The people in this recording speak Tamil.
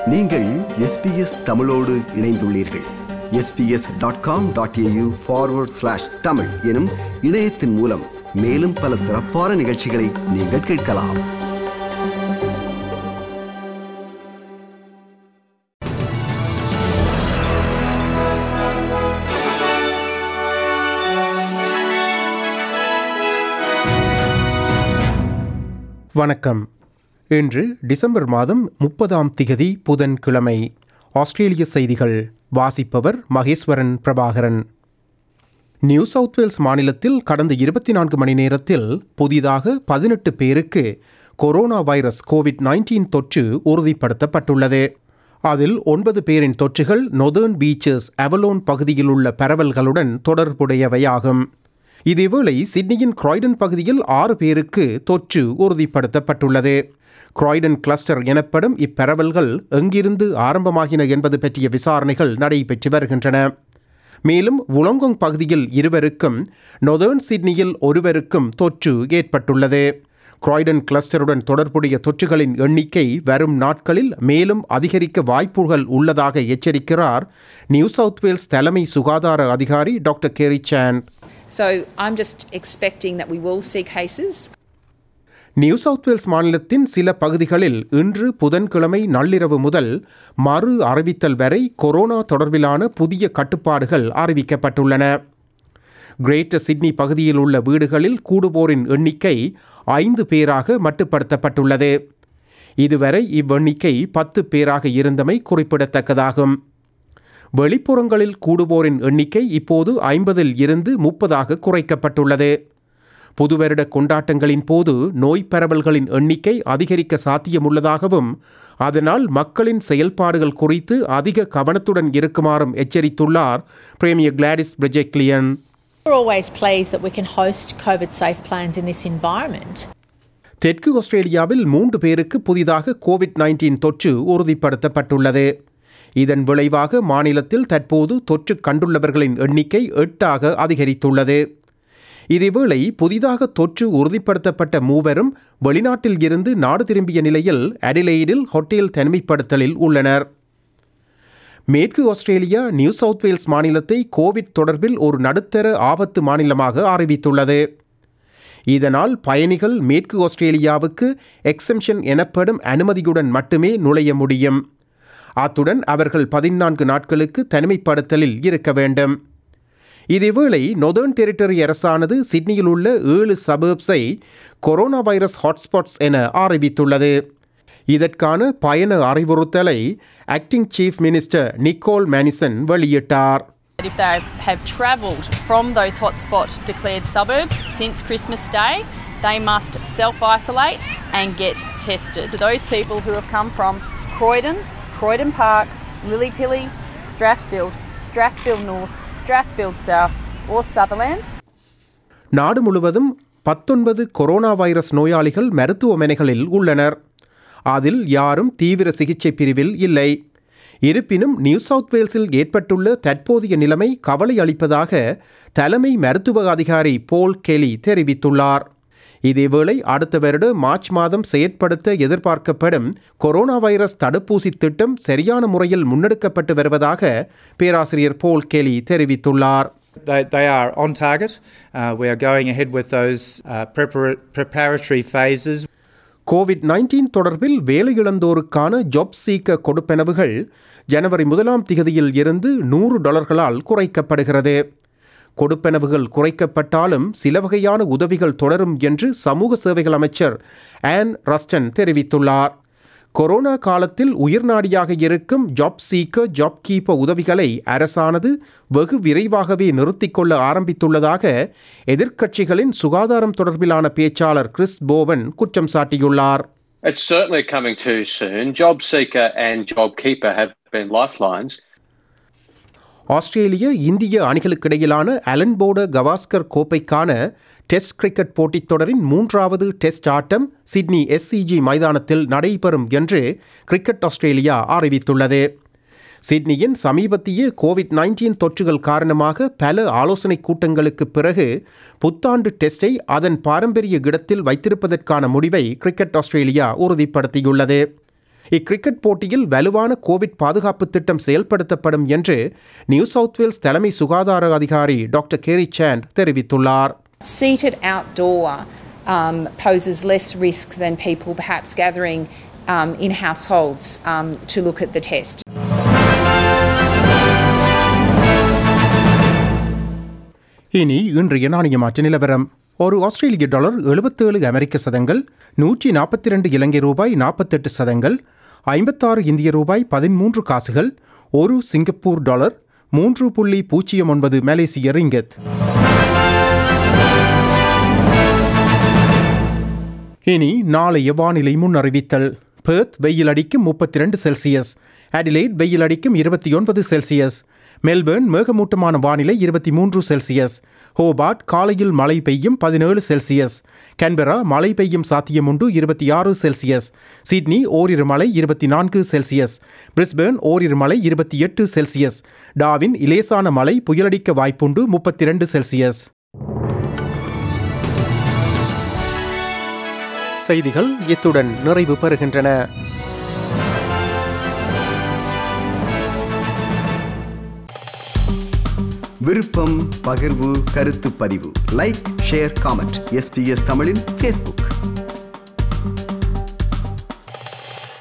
நீங்கள் எஸ்பிஎஸ் தமிழோடு இணைந்துள்ளீர்கள் S B S dot com dot A U forward slash Tamil எனும் இணையத்தின் மூலம் மேலும் பல சிறப்பான நிகழ்ச்சிகளை நீங்கள் கேட்கலாம் வணக்கம் இன்று டிசம்பர் மாதம் முப்பதாம் திகதி புதன்கிழமை ஆஸ்திரேலிய செய்திகள் வாசிப்பவர் Maheswaran Prabhakaran New South Wales மாநிலத்தில் கடந்த இருபத்தி நான்கு மணி நேரத்தில் புதிதாக பதினெட்டு பேருக்கு கொரோனா வைரஸ் கோவிட் நைன்டீன் தொற்று உறுதிப்படுத்தப்பட்டுள்ளது அதில் ஒன்பது பேரின் தொற்றுகள் நொதர்ன் பீச்சஸ் அவலோன் பகுதியில் உள்ள பரவல்களுடன் தொடர்புடையவையாகும் இதேவேளை சிட்னியின் கிராய்டன் பகுதியில் ஆறு பேருக்கு தொற்று உறுதிப்படுத்தப்பட்டுள்ளது கிராய்டன் கிளஸ்டர் எனப்படும் இப்பரவல்கள் எங்கிருந்து ஆரம்பமாகின என்பது பற்றிய விசாரணைகள் நடைபெற்று வருகின்றன மேலும் உலங்கொங் பகுதியில் இருவருக்கும் நொதர்ன் சிட்னியில் ஒருவருக்கும் தொற்று ஏற்பட்டுள்ளது கிராய்டன் கிளஸ்டருடன் தொடர்புடைய தொற்றுகளின் எண்ணிக்கை வரும் நாட்களில் மேலும் அதிகரிக்க வாய்ப்புகள் உள்ளதாக எச்சரிக்கிறார் நியூ சவுத் வேல்ஸ் தலைமை சுகாதார அதிகாரி doctor Kerry Chant So I'm just expecting that we will see cases. New South Wales மாநிலத்தின் சில பகுதிகளில் இன்று புதன்கிழமை நள்ளிரவு முதல் மறு அறிவித்தல் வரை கொரோனா தொடர்பிலான புதிய கட்டுப்பாடுகள் அறிவிக்கப்பட்டுள்ளன கிரேட்டர் சிட்னி பகுதியில் உள்ள வீடுகளில் கூடுவோரின் எண்ணிக்கை ஐந்து பேராக மட்டுப்படுத்தப்பட்டுள்ளது இதுவரை இவ்வெண்ணிக்கை பத்து பேராக இருந்தமை குறிப்பிடத்தக்கதாகும் வெளிப்புறங்களில் கூடுவோரின் எண்ணிக்கை இப்போது ஐம்பதில் இருந்து முப்பதாக குறைக்கப்பட்டுள்ளது புதுவருட கொண்டாட்டங்களின் போது நோய் பரவல்களின் எண்ணிக்கை அதிகரிக்க சாத்தியமுள்ளதாகவும் அதனால் மக்களின் செயல்பாடுகள் குறித்து அதிக கவனத்துடன் இருக்குமாறும் எச்சரித்துள்ளார் premier Gladys Berejiklian We're always pleased that we can host COVID safe plans in this environment. தெற்கு ஆஸ்திரேலியாவில் மூன்று பேருக்கு புதிதாக கோவிட் நைன்டீன் தொற்று உறுதிப்படுத்தப்பட்டுள்ளது இதன் விளைவாக மாநிலத்தில் தற்போது தொற்று கண்டுள்ளவர்களின் எண்ணிக்கை எட்டாக அதிகரித்துள்ளது இதேவேளை புதிதாக தொற்று உறுதிப்படுத்தப்பட்ட மூவரும் வெளிநாட்டில் இருந்து நாடு திரும்பிய நிலையில் அடிலெய்டில் ஹோட்டல் தனிமைப்படுத்தலில் உள்ளனர் மேற்கு ஆஸ்திரேலியா நியூ சவுத் வேல்ஸ் மாநிலத்தை கோவிட் தொடர்பில் ஒரு நடுத்தர ஆபத்து மாநிலமாக அறிவித்துள்ளது இதனால் பயணிகள் மேற்கு ஆஸ்திரேலியாவுக்கு எக்ஸம்ஷன் எனப்படும் அனுமதியுடன் மட்டுமே நுழைய முடியும் அத்துடன் அவர்கள் பதினான்கு நாட்களுக்கு தனிமைப்படுத்தலில் இருக்க வேண்டும் இதேவேளை நொதர்ன் டெரிட்டரி அரசானது சிட்னியில் உள்ள ஏழு சபர்ப்ஸை கொரோனா வைரஸ் ஹாட்ஸ்பாட்ஸ் என அறிவித்துள்ளது இதற்கான பயண அறிவுறுத்தலை acting chief minister Nicole Manison வெளியிட்டார் If they have travelled from those hotspot declared suburbs since Christmas Day, they must self isolate and get tested. Those people who have come from Croydon, Croydon Park, Lillypilly, Strathfield, Strathfield North, Strathfield South, or Sutherland, நாடு முழுவதும் பத்தொன்பது கொரோனா வைரஸ் நோயாளிகள் மருத்துவமனைகளில் உள்ளனர் அதில் யாரும் தீவிர சிகிச்சை பிரிவில் இல்லை இருப்பினும் நியூ சவுத் வேல்ஸில் ஏற்பட்டுள்ள தற்போதைய நிலைமை கவலை அளிப்பதாக தலைமை மருத்துவ அதிகாரி போல் கெலி தெரிவித்துள்ளார் இதேவேளை அடுத்த வருட மார்ச் மாதம் செயற்படுத்த எதிர்பார்க்கப்படும் கொரோனா வைரஸ் தடுப்பூசி திட்டம் சரியான முறையில் முன்னெடுக்கப்பட்டு வருவதாக பேராசிரியர் போல் கெலி தெரிவித்துள்ளார் They, they are on target. Uh, we are going ahead with those uh, prepar- preparatory phases. Covid nineteen தொடர்பில் வேலை இழந்தோருக்கான ஜாப் சீக்க கொடுப்பனவுகள் ஜனவரி முதலாம் திகதியில் இருந்து நூறு டாலர்களால் குறைக்கப்படுகிறது கொடுப்பனவுகள் குறைக்கப்பட்டாலும் சில வகையான உதவிகள் தொடரும் என்று சமூக சேவைகள் அமைச்சர் ஆன் ரஸ்டன் தெரிவித்துள்ளார் கொரோனா காலத்தில் உயிர்நாடியாக இருக்கும் ஜாப் சீக்க ஜாப் கீப்ப உதவிகளை அரசானது வெகு விரைவாகவே நிறுத்திக் கொள்ள ஆரம்பித்துள்ளதாக எதிர்க்கட்சிகளின் சுகாதாரம் தொடர்பிலான பேச்சாளர் கிறிஸ் போவன் குற்றம் சாட்டியுள்ளார் It's certainly coming too soon. JobSeeker and JobKeeper have been lifelines. ஆஸ்திரேலிய இந்திய அணிகளுக்கிடையிலான அலன்போர்ட கவாஸ்கர் கோப்பைக்கான டெஸ்ட் கிரிக்கெட் போட்டித் தொடரின் மூன்றாவது டெஸ்ட் ஆட்டம் சிட்னி எஸ்சிஜி மைதானத்தில் நடைபெறும் என்று கிரிக்கெட் ஆஸ்திரேலியா அறிவித்துள்ளது சிட்னியின் சமீபத்திய கோவிட் நைன்டீன் தொற்றுகள் காரணமாக பல ஆலோசனைக் கூட்டங்களுக்கு பிறகு புத்தாண்டு டெஸ்டை அதன் பாரம்பரிய இடத்தில் வைத்திருப்பதற்கான முடிவை கிரிக்கெட் ஆஸ்திரேலியா உறுதிப்படுத்தியுள்ளது இக்கிரிக்கெட் போட்டியில் வலுவான கோவிட் பாதுகாப்பு திட்டம் செயல்படுத்தப்படும் என்று நியூ சவுத் வேல்ஸ் தலைமை சுகாதார அதிகாரி டாக்டர் கேரி சாண்ட் தெரிவித்துள்ளார் Seated outdoor um, poses less risk than people perhaps gathering um, in households um, to look at the test. இனி இன்றைய நாணய மாற்ற நிலவரம் ஒரு ஆஸ்திரேலிய டாலர் எழுபத்தேழு அமெரிக்க சதங்கள் நூற்றி நாற்பத்தி ரெண்டு இலங்கை ரூபாய் நாற்பத்தெட்டு சதங்கள் ஐம்பத்தாறு இந்திய ரூபாய் பதிமூன்று காசுகள் ஒரு சிங்கப்பூர் டாலர் மூன்று புள்ளி பூஜ்ஜியம் ஒன்பது மலேசிய ரிங்கத் இனி நாளைய வானிலை முன்னறிவித்தல் பெர்த் வெயில் அடிக்கும் முப்பத்தி ரெண்டு செல்சியஸ் அடிலைட் வெயில் அடிக்கும் இருபத்தி ஒன்பது செல்சியஸ் மெல்பர்ன் மேகமூட்டமான வானிலை இருபத்தி மூன்று செல்சியஸ் ஹோபார்ட் காலையில் மழை பெய்யும் பதினேழு செல்சியஸ் கேன்பெரா மழை பெய்யும் சாத்தியமுண்டு இருபத்தி ஆறு செல்சியஸ் சிட்னி ஓரிரு மழை இருபத்தி நான்கு செல்சியஸ் பிரிஸ்பேர்ன் ஓரிரு மழை இருபத்தி எட்டு செல்சியஸ் டாவின் இலேசான மழை புயலடிக்க வாய்ப்புண்டு முப்பத்தி ரெண்டு செல்சியஸ் செய்திகள் இத்துடன் நிறைவு பெறுகின்றன விருப்பம் பகிர்வு கருத்து பதிவு லைக் ஷேர் காமெண்ட் எஸ்பிஎஸ் தமிழின் ஃபேஸ்புக்